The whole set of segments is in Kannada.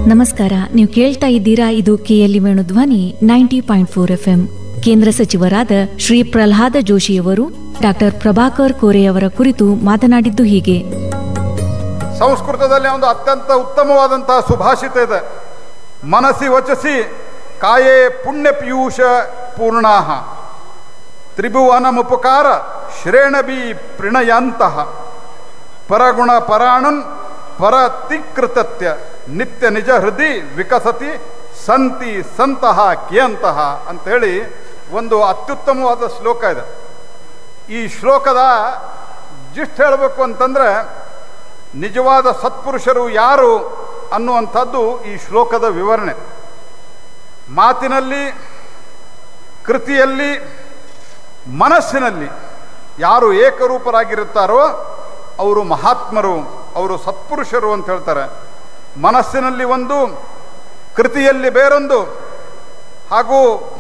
ನಮಸ್ಕಾರ ನೀವು ಕೇಳ್ತಾ ಇದ್ದೀರಾ ಇದು KLE Venudhwani ninety point four F M ಕೇಂದ್ರ ಸಚಿವರಾದ ಶ್ರೀ ಪ್ರಹ್ಲಾದ ಜೋಶಿಯವರು ಡಾಕ್ಟರ್ ಪ್ರಭಾಕರ್ ಕೋರೆಯವರ ಕುರಿತು ಮಾತನಾಡಿದ್ದು ಹೀಗೆ ಸಂಸ್ಕೃತದಲ್ಲಿ ಒಂದು ಅತ್ಯಂತ ಉತ್ತಮವಾದಂತಹ ಸುಭಾಷಿತ ಇದೆ ಮನಸ್ಸಿ ವಚಸಿ ಕಾಯೇ ಪುಣ್ಯ ಪೀಯೂಷ ಪೂರ್ಣಾಹ ತ್ರಿಭುವನಮುಪಕಾರ ಶ್ರೇಣಬಿ ಪ್ರಣಯಾಂತಹ ಪರಗುಣ ಪರಾಣನ್ ಪರತಿಕೃತತ್ಯ ನಿತ್ಯ ನಿಜ ಹೃದಯ ವಿಕಸತಿ ಸಂತಿ ಸಂತಹ ಕಿಯಂತಹ ಅಂತೇಳಿ ಒಂದು ಅತ್ಯುತ್ತಮವಾದ ಶ್ಲೋಕ ಇದೆ ಈ ಶ್ಲೋಕದ ಜಿಸ್ಟ್ ಹೇಳಬೇಕು ಅಂತಂದ್ರೆ ನಿಜವಾದ ಸತ್ಪುರುಷರು ಯಾರು ಅನ್ನುವಂಥದ್ದು ಈ ಶ್ಲೋಕದ ವಿವರಣೆ ಮಾತಿನಲ್ಲಿ ಕೃತಿಯಲ್ಲಿ ಮನಸ್ಸಿನಲ್ಲಿ ಯಾರು ಏಕರೂಪರಾಗಿರುತ್ತಾರೋ ಅವರು ಮಹಾತ್ಮರು ಅವರು ಸತ್ಪುರುಷರು ಅಂತ ಹೇಳ್ತಾರೆ ಮನಸ್ಸಿನಲ್ಲಿ ಒಂದು ಕೃತಿಯಲ್ಲಿ ಬೇರೊಂದು ಹಾಗೂ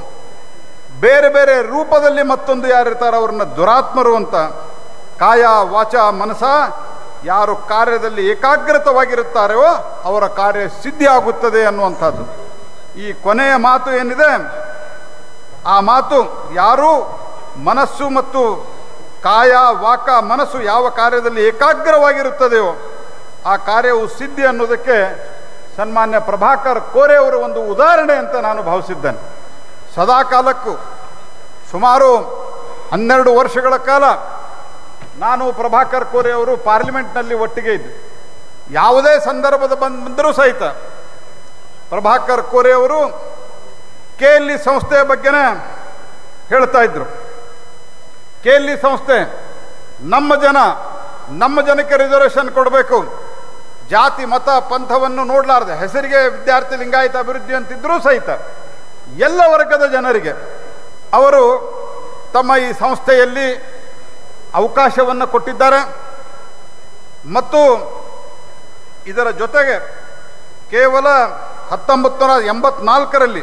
ಬೇರೆ ಬೇರೆ ರೂಪದಲ್ಲಿ ಮತ್ತೊಂದು ಯಾರಿರ್ತಾರೋ ಅವ್ರನ್ನ ದುರಾತ್ಮರು ಅಂತ ಕಾಯ ವಾಚ ಮನಸ ಯಾರು ಕಾರ್ಯದಲ್ಲಿ ಏಕಾಗ್ರತವಾಗಿರುತ್ತಾರೋ ಅವರ ಕಾರ್ಯ ಸಿದ್ಧಿ ಆಗುತ್ತದೆ ಅನ್ನುವಂಥದ್ದು ಈ ಕೊನೆಯ ಮಾತು ಏನಿದೆ ಆ ಮಾತು ಯಾರು ಮನಸ್ಸು ಮತ್ತು ಕಾಯ ವಾಕ ಮನಸ್ಸು ಯಾವ ಕಾರ್ಯದಲ್ಲಿ ಏಕಾಗ್ರವಾಗಿರುತ್ತದೆಯೋ ಆ ಕಾರ್ಯವು ಸಿದ್ಧಿ ಅನ್ನೋದಕ್ಕೆ ಸನ್ಮಾನ್ಯ ಪ್ರಭಾಕರ್ ಕೋರೆ ಅವರ ಒಂದು ಉದಾಹರಣೆ ಅಂತ ನಾನು ಭಾವಿಸಿದ್ದೇನೆ ಸದಾ ಕಾಲಕ್ಕೂ ಸುಮಾರು ಹನ್ನೆರಡು ವರ್ಷಗಳ ಕಾಲ ನಾನು ಪ್ರಭಾಕರ್ ಕೋರೆ ಅವರು ಪಾರ್ಲಿಮೆಂಟ್ನಲ್ಲಿ ಒಟ್ಟಿಗೆ ಇದ್ದೆ ಯಾವುದೇ ಸಂದರ್ಭದ ಬಂದರೂ ಸಹಿತ ಪ್ರಭಾಕರ್ ಕೋರೆ ಅವರು ಕೆ ಎಲ್ ಇ ಸಂಸ್ಥೆಯ ಬಗ್ಗೆನೇ ಹೇಳ್ತಾ ಇದ್ರು ಕೆ ಎಲ್ ಇ ಸಂಸ್ಥೆ ನಮ್ಮ ಜನ ನಮ್ಮ ಜನಕ್ಕೆ ರಿಸರ್ವೇಷನ್ ಕೊಡಬೇಕು ಜಾತಿ ಮತ ಪಂಥವನ್ನು ನೋಡಲಾರ್ದೆ ಹೆಸರಿಗೆ ವಿದ್ಯಾರ್ಥಿ ಲಿಂಗಾಯತ ಅಭಿವೃದ್ಧಿ ಅಂತಿದ್ರೂ ಸಹಿತ ಎಲ್ಲ ವರ್ಗದ ಜನರಿಗೆ ಅವರು ತಮ್ಮ ಈ ಸಂಸ್ಥೆಯಲ್ಲಿ ಅವಕಾಶವನ್ನು ಕೊಟ್ಟಿದ್ದಾರೆ ಮತ್ತು ಇದರ ಜೊತೆಗೆ ಕೇವಲ ಹತ್ತೊಂಬತ್ತು ನೂರ ಎಂಬತ್ನಾಲ್ಕರಲ್ಲಿ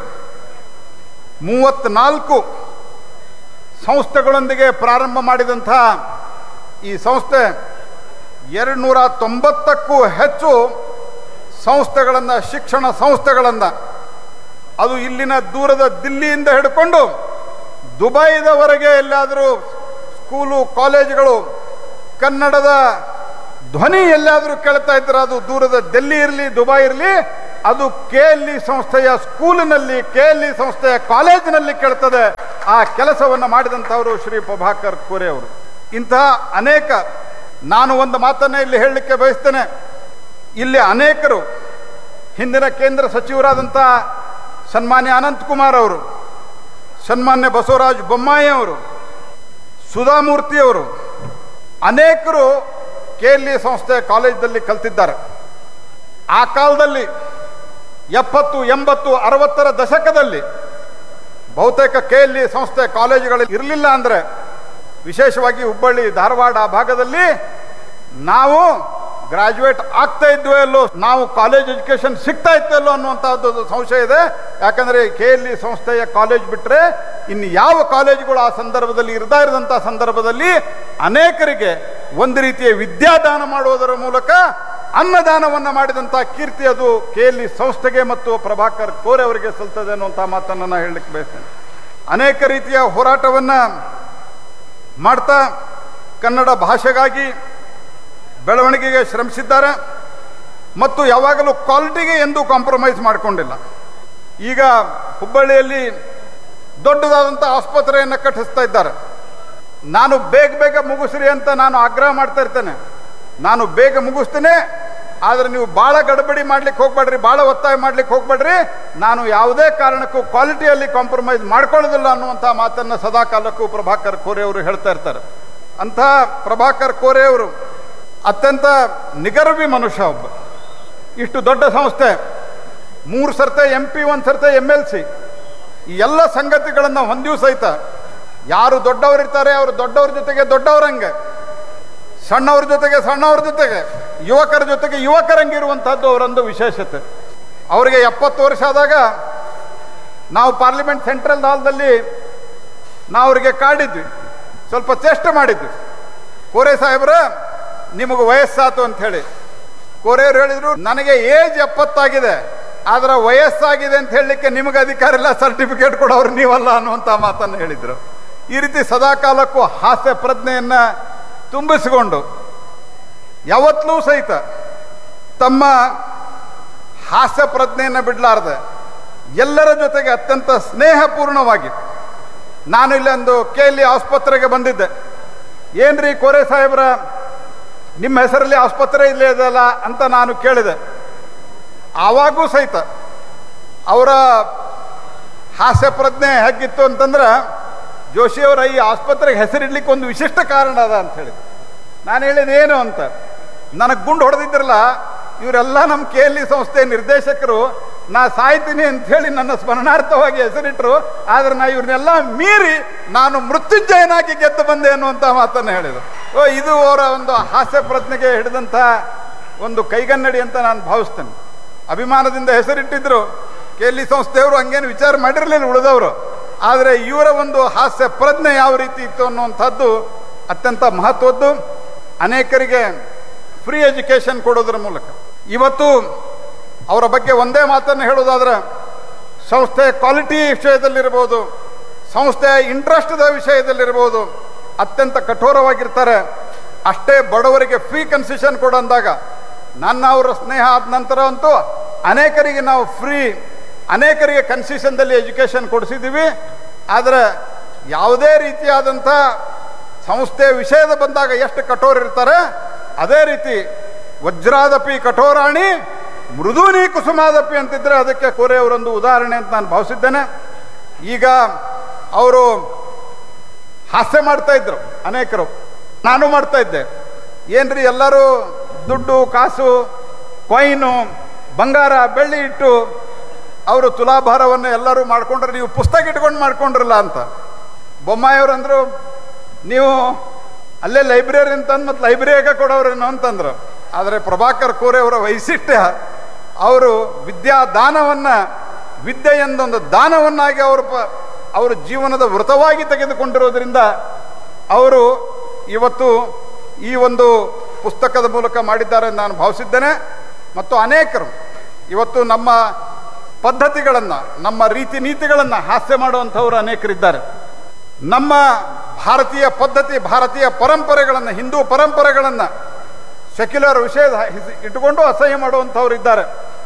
ಮೂವತ್ತ್ನಾಲ್ಕು ಸಂಸ್ಥೆಗಳೊಂದಿಗೆ ಪ್ರಾರಂಭ ಮಾಡಿದಂಥ ಈ ಸಂಸ್ಥೆ ಎರಡು ನೂರ ತೊಂಬತ್ತಕ್ಕೂ ಹೆಚ್ಚು ಸಂಸ್ಥೆಗಳನ್ನು ಶಿಕ್ಷಣ ಸಂಸ್ಥೆಗಳನ್ನು ಅದು ಇಲ್ಲಿನ ದೂರದ ದಿಲ್ಲಿಯಿಂದ ಹಿಡ್ಕೊಂಡು ದುಬೈದವರೆಗೆ ಎಲ್ಲಾದರೂ ಸ್ಕೂಲು ಕಾಲೇಜುಗಳು ಕನ್ನಡದ ಧ್ವನಿ ಎಲ್ಲಾದರೂ ಕೇಳ್ತಾ ಇದ್ರೆ ಅದು ದೂರದ ಡೆಲ್ಲಿ ಇರಲಿ ದುಬೈ ಇರಲಿ ಅದು ಕೆ ಎಲ್ ಇ ಸಂಸ್ಥೆಯ ಸ್ಕೂಲಿನಲ್ಲಿ ಕೆ ಎಲ್ ಇ ಸಂಸ್ಥೆಯ ಕಾಲೇಜಿನಲ್ಲಿ ಕೇಳ್ತದೆ ಆ ಕೆಲಸವನ್ನು ಮಾಡಿದಂಥವರು ಶ್ರೀ ಪ್ರಭಾಕರ್ ಕೋರೆ ಅವರು ಇಂತಹ ಅನೇಕ ನಾನು ಒಂದು ಮಾತನ್ನು ಇಲ್ಲಿ ಹೇಳಲಿಕ್ಕೆ ಬಯಸ್ತೇನೆ ಇಲ್ಲಿ ಅನೇಕರು ಹಿಂದಿನ ಕೇಂದ್ರ ಸಚಿವರಾದಂಥ ಸನ್ಮಾನ್ಯ ಅನಂತಕುಮಾರ್ ಅವರು ಸನ್ಮಾನ್ಯ ಬಸವರಾಜ ಬೊಮ್ಮಾಯಿ ಅವರು ಸುಧಾಮೂರ್ತಿಯವರು ಅನೇಕರು ಕೆ ಎಲ್ ಇ ಸಂಸ್ಥೆ ಕಾಲೇಜಲ್ಲಿ ಕಲ್ತಿದ್ದಾರೆ ಆ ಕಾಲದಲ್ಲಿ ಎಪ್ಪತ್ತು ಎಂಬತ್ತು ಅರವತ್ತರ ದಶಕದಲ್ಲಿ ಬಹುತೇಕ ಕೆ ಎಲ್ ಇ ಸಂಸ್ಥೆ ಕಾಲೇಜುಗಳಲ್ಲಿ ಇರಲಿಲ್ಲ ಅಂದರೆ ವಿಶೇಷವಾಗಿ ಹುಬ್ಬಳ್ಳಿ ಧಾರವಾಡ ಆ ಭಾಗದಲ್ಲಿ ನಾವು ಗ್ರಾಜ್ಯುಯೇಟ್ ಆಗ್ತಾ ಇದ್ವೋ ಎಲ್ಲೋ ನಾವು ಕಾಲೇಜ್ ಎಜುಕೇಶನ್ ಸಿಗ್ತಾ ಇತ್ತು ಎಲ್ಲೋ ಅನ್ನುವಂಥದ್ದು ಸಂಶಯ ಇದೆ ಯಾಕಂದರೆ ಕೆ ಎಲ್ ಇ ಸಂಸ್ಥೆಯ ಕಾಲೇಜ್ ಬಿಟ್ಟರೆ ಇನ್ನು ಯಾವ ಕಾಲೇಜುಗಳು ಆ ಸಂದರ್ಭದಲ್ಲಿ ಇರದೇ ಇರದಂಥ ಸಂದರ್ಭದಲ್ಲಿ ಅನೇಕರಿಗೆ ಒಂದು ರೀತಿಯ ವಿದ್ಯಾದಾನ ಮಾಡುವುದರ ಮೂಲಕ ಅನ್ನದಾನವನ್ನು ಮಾಡಿದಂಥ ಕೀರ್ತಿ ಅದು ಕೆ ಎಲ್ ಇ ಸಂಸ್ಥೆಗೆ ಮತ್ತು ಪ್ರಭಾಕರ್ ಕೋರೆ ಅವರಿಗೆ ಸಲ್ತದೆ ಅನ್ನುವಂಥ ಮಾತನ್ನು ನಾನು ಹೇಳಲಿಕ್ಕೆ ಬಯಸ್ತೇನೆ ಅನೇಕ ರೀತಿಯ ಹೋರಾಟವನ್ನು ಮಾಡ್ತಾ ಕನ್ನಡ ಭಾಷೆಗಾಗಿ ಬೆಳವಣಿಗೆಗೆ ಶ್ರಮಿಸಿದ್ದಾರೆ ಮತ್ತು ಯಾವಾಗಲೂ ಕ್ವಾಲಿಟಿಗೆ ಎಂದೂ ಕಾಂಪ್ರಮೈಸ್ ಮಾಡಿಕೊಂಡಿಲ್ಲ ಈಗ ಹುಬ್ಬಳ್ಳಿಯಲ್ಲಿ ದೊಡ್ಡದಾದಂಥ ಆಸ್ಪತ್ರೆಯನ್ನು ಕಟ್ಟಿಸ್ತಾ ಇದ್ದಾರೆ ನಾನು ಬೇಗ ಬೇಗ ಮುಗಿಸ್ರಿ ಅಂತ ನಾನು ಆಗ್ರಹ ಮಾಡ್ತಾ ಇರ್ತೇನೆ ನಾನು ಬೇಗ ಮುಗಿಸ್ತೇನೆ ಆದರೆ ನೀವು ಭಾಳ ಗಡಬಡಿ ಮಾಡ್ಲಿಕ್ಕೆ ಹೋಗ್ಬೇಡ್ರಿ ಭಾಳ ಒತ್ತಾಯ ಮಾಡ್ಲಿಕ್ಕೆ ಹೋಗ್ಬೇಡ್ರಿ ನಾನು ಯಾವುದೇ ಕಾರಣಕ್ಕೂ ಕ್ವಾಲಿಟಿಯಲ್ಲಿ ಕಾಂಪ್ರಮೈಸ್ ಮಾಡ್ಕೊಳ್ಳೋದಿಲ್ಲ ಅನ್ನುವಂಥ ಮಾತನ್ನು ಸದಾ ಕಾಲಕ್ಕೂ ಪ್ರಭಾಕರ್ ಕೋರೆ ಅವರು ಹೇಳ್ತಾ ಇರ್ತಾರೆ ಅಂಥ ಪ್ರಭಾಕರ್ ಕೋರೆ ಅವರು ಅತ್ಯಂತ ನಿಗರ್ವಿ ಮನುಷ್ಯ ಒಬ್ಬ ಇಷ್ಟು ದೊಡ್ಡ ಸಂಸ್ಥೆ ಮೂರು ಸರ್ತೆ ಎಂ ಪಿ ಒಂದು ಸರ್ತೆ ಎಮ್ ಎಲ್ ಸಿ ಈ ಎಲ್ಲ ಸಂಗತಿಗಳನ್ನು ಹೊಂದಿಯೂ ಸಹಿತ ಯಾರು ದೊಡ್ಡವರಿರ್ತಾರೆ ಅವರು ದೊಡ್ಡವ್ರ ಜೊತೆಗೆ ದೊಡ್ಡವರಂಗೆ ಸಣ್ಣವ್ರ ಜೊತೆಗೆ ಸಣ್ಣವ್ರ ಜೊತೆಗೆ ಯುವಕರ ಜೊತೆಗೆ ಯುವಕರಂಗಿರುವಂಥದ್ದು ಅವರೊಂದು ವಿಶೇಷತೆ ಅವರಿಗೆ ಎಪ್ಪತ್ತು ವರ್ಷ ಆದಾಗ ನಾವು ಪಾರ್ಲಿಮೆಂಟ್ ಸೆಂಟ್ರಲ್ ಹಾಲ್ದಲ್ಲಿ ನಾವು ಅವರಿಗೆ ಕಾಡಿದ್ವಿ ಸ್ವಲ್ಪ ಚೇಷ್ಟೆ ಮಾಡಿದ್ವಿ ಕೋರೆ ಸಾಹೇಬ್ರ ನಿಮಗೆ ವಯಸ್ಸಾತು ಅಂತ ಹೇಳಿ ಕೋರೆಯವರು ಹೇಳಿದ್ರು ನನಗೆ ಏಜ್ ಎಪ್ಪತ್ತಾಗಿದೆ ಆದ್ರೆ ವಯಸ್ಸಾಗಿದೆ ಅಂತ ಹೇಳಲಿಕ್ಕೆ ನಿಮಗೆ ಅಧಿಕಾರ ಇಲ್ಲ ಸರ್ಟಿಫಿಕೇಟ್ ಕೊಡೋರು ನೀವಲ್ಲ ಅನ್ನುವಂಥ ಮಾತನ್ನು ಹೇಳಿದರು ಈ ರೀತಿ ಸದಾಕಾಲಕ್ಕೂ ಹಾಸ್ಯ ಪ್ರಜ್ಞೆಯನ್ನ ತುಂಬಿಸಿಕೊಂಡು ಯಾವತ್ತಲೂ ಸಹಿತ ತಮ್ಮ ಹಾಸ್ಯ ಪ್ರಜ್ಞೆಯನ್ನು ಬಿಡಲಾರ್ದೆ ಎಲ್ಲರ ಜೊತೆಗೆ ಅತ್ಯಂತ ಸ್ನೇಹಪೂರ್ಣವಾಗಿ ನಾನು ಇಲ್ಲೊಂದು ಕೆ ಎಲ್ ಇ ಆಸ್ಪತ್ರೆಗೆ ಬಂದಿದ್ದೆ ಏನ್ರಿ ಕೋರೆ ಸಾಹೇಬ್ರ ನಿಮ್ಮ ಹೆಸರಲ್ಲಿ ಆಸ್ಪತ್ರೆ ಇಲ್ಲೇ ಇದೆಯಲ್ಲ ಅಂತ ನಾನು ಕೇಳಿದೆ ಆವಾಗೂ ಸಹಿತ ಅವರ ಹಾಸ್ಯ ಪ್ರಜ್ಞೆ ಹೇಗಿತ್ತು ಅಂತಂದ್ರೆ ಜೋಶಿಯವರ ಈ ಆಸ್ಪತ್ರೆಗೆ ಹೆಸರಿಡ್ಲಿಕ್ಕೆ ಒಂದು ವಿಶಿಷ್ಟ ಕಾರಣ ಅದ ಅಂತ ಹೇಳಿದ್ರು ನಾನು ಹೇಳಿದ ಏನು ಅಂತ ನನಗೆ ಗುಂಡು ಹೊಡೆದಿದ್ರಲ್ಲ ಇವರೆಲ್ಲ ನಮ್ಮ ಕೆ ಎಲ್ ಇ ಸಂಸ್ಥೆ ನಿರ್ದೇಶಕರು ನಾ ಸಾಯ್ತೀನಿ ಅಂತ ಹೇಳಿ ನನ್ನ ಸ್ಮರಣಾರ್ಥವಾಗಿ ಹೆಸರಿಟ್ರು ಆದ್ರೆ ನಾ ಇವ್ರನ್ನೆಲ್ಲ ಮೀರಿ ನಾನು ಮೃತ್ಯುಂಜಯನಾಗಿ ಗೆದ್ದು ಬಂದೆ ಅನ್ನುವಂಥ ಮಾತನ್ನು ಹೇಳಿದರು ಓ ಇದು ಅವರ ಒಂದು ಹಾಸ್ಯ ಪ್ರಜ್ಞೆಗೆ ಹಿಡಿದಂಥ ಒಂದು ಕೈಗನ್ನಡಿ ಅಂತ ನಾನು ಭಾವಿಸ್ತೇನೆ ಅಭಿಮಾನದಿಂದ ಹೆಸರಿಟ್ಟಿದ್ರು ಕೆ ಎಲ್ ಇ ಸಂಸ್ಥೆಯವರು ಹಂಗೇನು ವಿಚಾರ ಮಾಡಿರಲಿಲ್ಲ ಉಳಿದವರು ಆದರೆ ಇವರ ಒಂದು ಹಾಸ್ಯ ಪ್ರಜ್ಞೆ ಯಾವ ರೀತಿ ಇತ್ತು ಅನ್ನುವಂಥದ್ದು ಅತ್ಯಂತ ಮಹತ್ವದ್ದು ಅನೇಕರಿಗೆ ಫ್ರೀ ಎಜುಕೇಶನ್ ಕೊಡೋದ್ರ ಮೂಲಕ ಇವತ್ತು ಅವರ ಬಗ್ಗೆ ಒಂದೇ ಮಾತನ್ನು ಹೇಳೋದಾದ್ರೆ ಸಂಸ್ಥೆ ಕ್ವಾಲಿಟಿ ವಿಷಯದಲ್ಲಿರ್ಬೋದು ಸಂಸ್ಥೆಯ ಇಂಟ್ರೆಸ್ಟ್ದ ವಿಷಯದಲ್ಲಿರ್ಬೋದು ಅತ್ಯಂತ ಕಠೋರವಾಗಿರ್ತಾರೆ ಅಷ್ಟೇ ಬಡವರಿಗೆ ಫ್ರೀ ಕನ್ಸೆಷನ್ ಕೊಡಂದಾಗ ನನ್ನ ಅವರ ಸ್ನೇಹ ಆದ ನಂತರ ಅಂತೂ ಅನೇಕರಿಗೆ ನಾವು ಫ್ರೀ ಅನೇಕರಿಗೆ ಕನ್ಸೆಷನ್ದಲ್ಲಿ ಎಜುಕೇಷನ್ ಕೊಡಿಸಿದ್ದೀವಿ ಆದರೆ ಯಾವುದೇ ರೀತಿಯಾದಂಥ ಸಂಸ್ಥೆ ವಿಷಯದ ಬಂದಾಗ ಎಷ್ಟು ಕಠೋರ ಇರ್ತಾರೆ ಅದೇ ರೀತಿ ವಜ್ರಾದಪಿ ಕಠೋರಾಣಿ ಮೃದೂನಿ ಕುಸುಮಾದಪಿ ಅಂತಿದ್ರೆ ಅದಕ್ಕೆ ಕೋರೆಯವರೊಂದು ಉದಾಹರಣೆ ಅಂತ ನಾನು ಭಾವಿಸಿದ್ದೇನೆ ಈಗ ಅವರು ಹಾಸ್ಯ ಮಾಡ್ತಾ ಇದ್ರು ಅನೇಕರು ನಾನು ಮಾಡ್ತಾ ಇದ್ದೆ ಏನ್ರಿ ಎಲ್ಲರೂ ದುಡ್ಡು ಕಾಸು ಕೊಯ್ನು ಬಂಗಾರ ಬೆಳ್ಳಿ ಇಟ್ಟು ಅವರು ತುಲಾಭಾರವನ್ನು ಎಲ್ಲರೂ ಮಾಡ್ಕೊಂಡ್ರೆ ನೀವು ಪುಸ್ತಕ ಇಟ್ಕೊಂಡು ಮಾಡ್ಕೊಂಡ್ರಲ್ಲ ಅಂತ ಬೊಮ್ಮಾಯಿಯವ್ರು ಅಂದರು ನೀವು ಅಲ್ಲೇ ಲೈಬ್ರರಿ ಅಂತಂದು ಮತ್ತು ಲೈಬ್ರರಿಯಾಗ ಕೊಡೋರೇನು ಅಂತಂದ್ರು ಆದರೆ ಪ್ರಭಾಕರ್ ಕೋರೆ ಅವರ ವೈಶಿಷ್ಟ್ಯ ಅವರು ವಿದ್ಯಾದಾನವನ್ನು ವಿದ್ಯೆ ಎಂದೊಂದು ದಾನವನ್ನಾಗಿ ಅವರು ಪ ಅವರು ಜೀವನದ ವೃತವಾಗಿ ತೆಗೆದುಕೊಂಡಿರೋದ್ರಿಂದ ಅವರು ಇವತ್ತು ಈ ಒಂದು ಪುಸ್ತಕದ ಮೂಲಕ ಮಾಡಿದ್ದಾರೆ ಎಂದು ನಾನು ಭಾವಿಸಿದ್ದೇನೆ ಮತ್ತು ಅನೇಕರು ಇವತ್ತು ನಮ್ಮ ಪದ್ಧತಿಗಳನ್ನು ನಮ್ಮ ರೀತಿ ನೀತಿಗಳನ್ನು ಹಾಸ್ಯ ಮಾಡುವಂಥವರು ಅನೇಕರಿದ್ದಾರೆ ನಮ್ಮ ಭಾರತೀಯ ಪದ್ಧತಿ ಭಾರತೀಯ ಪರಂಪರೆಗಳನ್ನು ಹಿಂದೂ ಪರಂಪರೆಗಳನ್ನು ಸೆಕ್ಯುಲರ್ ವಿಷಯದ ಹಿಸ್- ಇಟ್ಟುಕೊಂಡು ಅಸಹ್ಯ ಮಾಡುವಂಥವ್ರು ಇದ್ದಾರೆ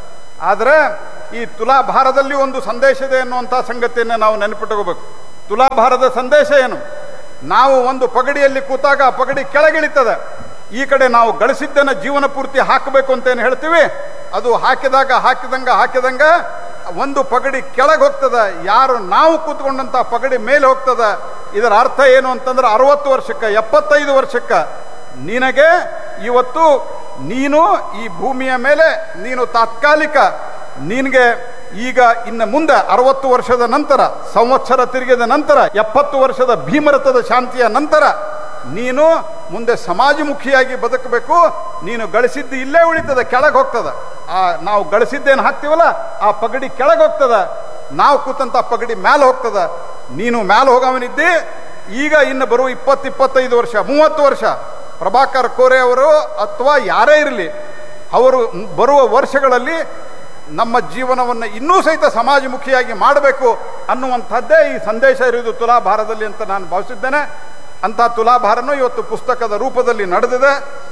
ಆದರೆ ಈ ತುಲಾಭಾರದಲ್ಲಿ ಒಂದು ಸಂದೇಶ ಇದೆ ಅನ್ನುವಂಥ ಸಂಗತಿಯನ್ನು ನಾವು ನೆನಪಿಟ್ಟುಕೋಬೇಕು ತುಲಾಭಾರದ ಸಂದೇಶ ಏನು ನಾವು ಒಂದು ಪಗಡಿಯಲ್ಲಿ ಕೂತಾಗ ಆ ಪಗಡಿ ಕೆಳಗಿಳಿತದೆ ಈ ಕಡೆ ನಾವು ಗಳಿಸಿದ್ದನ್ನು ಜೀವನ ಪೂರ್ತಿ ಹಾಕಬೇಕು ಅಂತ ಏನು ಹೇಳ್ತೀವಿ ಅದು ಹಾಕಿದಾಗ ಹಾಕಿದಂಗ ಹಾಕಿದಂಗ ಒಂದು ಪಗಡಿ ಕೆಳಗೆ ಹೋಗ್ತದ ಯಾರು ನಾವು ಕೂತ್ಕೊಂಡಂತ ಪಗಡಿ ಮೇಲೆ ಹೋಗ್ತದ ಇದರ ಅರ್ಥ ಏನು ಅಂತಂದ್ರೆ ಅರವತ್ತು ವರ್ಷಕ್ಕೆ ಎಪ್ಪತ್ತೈದು ವರ್ಷಕ್ಕೆ ನಿನಗೆ ಇವತ್ತು ನೀನು ಈ ಭೂಮಿಯ ಮೇಲೆ ನೀನು ತಾತ್ಕಾಲಿಕ ನಿನಗೆ ಈಗ ಇನ್ನು ಮುಂದೆ ಅರವತ್ತು ವರ್ಷದ ನಂತರ ಸಂವತ್ಸರ ತಿರುಗಿದ ನಂತರ ಎಪ್ಪತ್ತು ವರ್ಷದ ಭೀಮರಥದ ಶಾಂತಿಯ ನಂತರ ನೀನು ಮುಂದೆ ಸಮಾಜಮುಖಿಯಾಗಿ ಬದುಕಬೇಕು ನೀನು ಗಳಿಸಿದ್ದು ಇಲ್ಲೇ ಉಳಿತದ ಕೆಳಗೆ ಹೋಗ್ತದ ಆ ನಾವು ಗಳಿಸಿದ್ದೇನು ಹಾಕ್ತೀವಲ್ಲ ಆ ಪಗಡಿ ಕೆಳಗೆ ಹೋಗ್ತದ ನಾವು ಕೂತಂತ ಪಗಡಿ ಮ್ಯಾಲೆ ಹೋಗ್ತದ ನೀನು ಮ್ಯಾಲೆ ಹೋಗವನಿದ್ದಿ ಈಗ ಇನ್ನು ಬರುವ ಇಪ್ಪತ್ತು ಇಪ್ಪತ್ತೈದು ವರ್ಷ ಮೂವತ್ತು ವರ್ಷ ಪ್ರಭಾಕರ್ ಕೋರೆ ಅವರು ಅಥವಾ ಯಾರೇ ಇರಲಿ ಅವರು ಬರುವ ವರ್ಷಗಳಲ್ಲಿ ನಮ್ಮ ಜೀವನವನ್ನು ಇನ್ನೂ ಸಹಿತ ಸಮಾಜಮುಖಿಯಾಗಿ ಮಾಡಬೇಕು ಅನ್ನುವಂಥದ್ದೇ ಈ ಸಂದೇಶ ಇರುವುದು ತುಲಾಭಾರದಲ್ಲಿ ಅಂತ ನಾನು ಭಾವಿಸಿದ್ದೇನೆ ಅಂಥ ತುಲಾಭಾರನು ಇವತ್ತು ಪುಸ್ತಕದ ರೂಪದಲ್ಲಿ ನಡೆದಿದೆ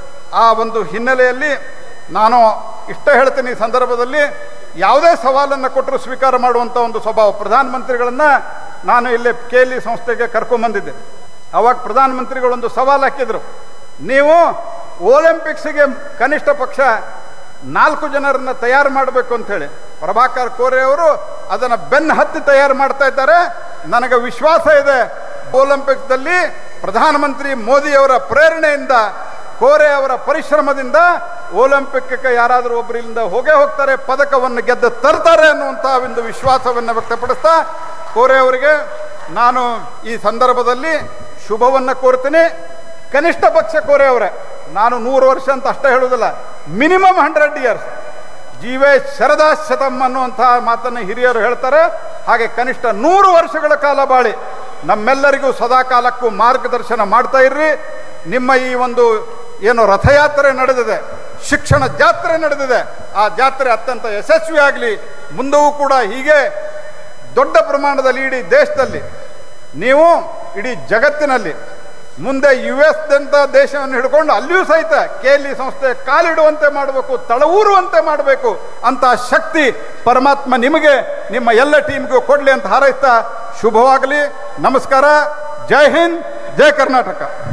ಆ ಒಂದು ಹಿನ್ನೆಲೆಯಲ್ಲಿ ನಾನು ಇಷ್ಟ ಹೇಳ್ತೀನಿ ಈ ಸಂದರ್ಭದಲ್ಲಿ ಯಾವುದೇ ಸವಾಲನ್ನು ಕೊಟ್ಟರು ಸ್ವೀಕಾರ ಮಾಡುವಂಥ ಒಂದು ಸ್ವಭಾವ ಪ್ರಧಾನಮಂತ್ರಿಗಳನ್ನು ನಾನು ಇಲ್ಲಿ ಕೆ ಎಲ್ ಇ ಸಂಸ್ಥೆಗೆ ಕರ್ಕೊಂಬಂದಿದ್ದೆ ಅವಾಗ ಪ್ರಧಾನಮಂತ್ರಿಗಳೊಂದು ಸವಾಲು ಹಾಕಿದರು ನೀವು ಒಲಿಂಪಿಕ್ಸ್ಗೆ ಕನಿಷ್ಠ ಪಕ್ಷ ನಾಲ್ಕು ಜನರನ್ನ ತಯಾರು ಮಾಡಬೇಕು ಅಂಥೇಳಿ ಪ್ರಭಾಕರ್ ಕೋರೆ ಅವರು ಅದನ್ನು ಬೆನ್ನು ಹತ್ತಿ ತಯಾರು ಮಾಡ್ತಾ ಇದ್ದಾರೆ ನನಗೆ ವಿಶ್ವಾಸ ಇದೆ ಒಲಿಂಪಿಕ್ಸ್ದಲ್ಲಿ ಪ್ರಧಾನಮಂತ್ರಿ ಮೋದಿಯವರ ಪ್ರೇರಣೆಯಿಂದ ಕೋರೆ ಅವರ ಪರಿಶ್ರಮದಿಂದ ಒಲಿಂಪಿಕ್ಗೆ ಯಾರಾದರೂ ಒಬ್ಬರಿಂದ ಹೋಗೇ ಹೋಗ್ತಾರೆ ಪದಕವನ್ನು ಗೆದ್ದು ತರ್ತಾರೆ ಅನ್ನುವಂಥ ಒಂದು ವಿಶ್ವಾಸವನ್ನು ವ್ಯಕ್ತಪಡಿಸ್ತಾ ಕೋರೆ ಅವರಿಗೆ ನಾನು ಈ ಸಂದರ್ಭದಲ್ಲಿ ಶುಭವನ್ನು ಕೋರ್ತೀನಿ ಕನಿಷ್ಠ ಪಕ್ಷ ಕೋರೆ ಅವರೇ ನಾನು ನೂರು ವರ್ಷ ಅಂತ ಅಷ್ಟೇ ಹೇಳೋದಿಲ್ಲ ಮಿನಿಮಮ್ ಹಂಡ್ರೆಡ್ ಇಯರ್ಸ್ ಜೀವೇ ಶರದಾ ಶತಂ ಅನ್ನುವಂಥ ಮಾತನ್ನು ಹಿರಿಯರು ಹೇಳ್ತಾರೆ ಹಾಗೆ ಕನಿಷ್ಠ ನೂರು ವರ್ಷಗಳ ಕಾಲ ಬಾಳಿ ನಮ್ಮೆಲ್ಲರಿಗೂ ಸದಾ ಕಾಲಕ್ಕೂ ಮಾರ್ಗದರ್ಶನ ಮಾಡ್ತಾ ಇರ್ರಿ ನಿಮ್ಮ ಈ ಒಂದು ಏನು ರಥಯಾತ್ರೆ ನಡೆದಿದೆ ಶಿಕ್ಷಣ ಜಾತ್ರೆ ನಡೆದಿದೆ ಆ ಜಾತ್ರೆ ಅತ್ಯಂತ ಯಶಸ್ವಿಯಾಗಲಿ ಮುಂದವೂ ಕೂಡ ಹೀಗೆ ದೊಡ್ಡ ಪ್ರಮಾಣದಲ್ಲಿ ಇಡೀ ದೇಶದಲ್ಲಿ ನೀವು ಇಡೀ ಜಗತ್ತಿನಲ್ಲಿ ಮುಂದೆ ಯು ಎಸ್ ದಂತ ದೇಶವನ್ನು ಹಿಡ್ಕೊಂಡು ಅಲ್ಲಿಯೂ ಸಹಿತ ಕೆ ಎಲ್ ಇ ಸಂಸ್ಥೆ ಕಾಲಿಡುವಂತೆ ಮಾಡಬೇಕು ತಳವೂರುವಂತೆ ಮಾಡಬೇಕು ಅಂತ ಶಕ್ತಿ ಪರಮಾತ್ಮ ನಿಮಗೆ ನಿಮ್ಮ ಎಲ್ಲ ಟೀಮ್ಗೂ ಕೊಡಲಿ ಅಂತ ಹಾರೈಸ್ತಾ ಶುಭವಾಗಲಿ ನಮಸ್ಕಾರ ಜೈ ಹಿಂದ್ ಜೈ ಕರ್ನಾಟಕ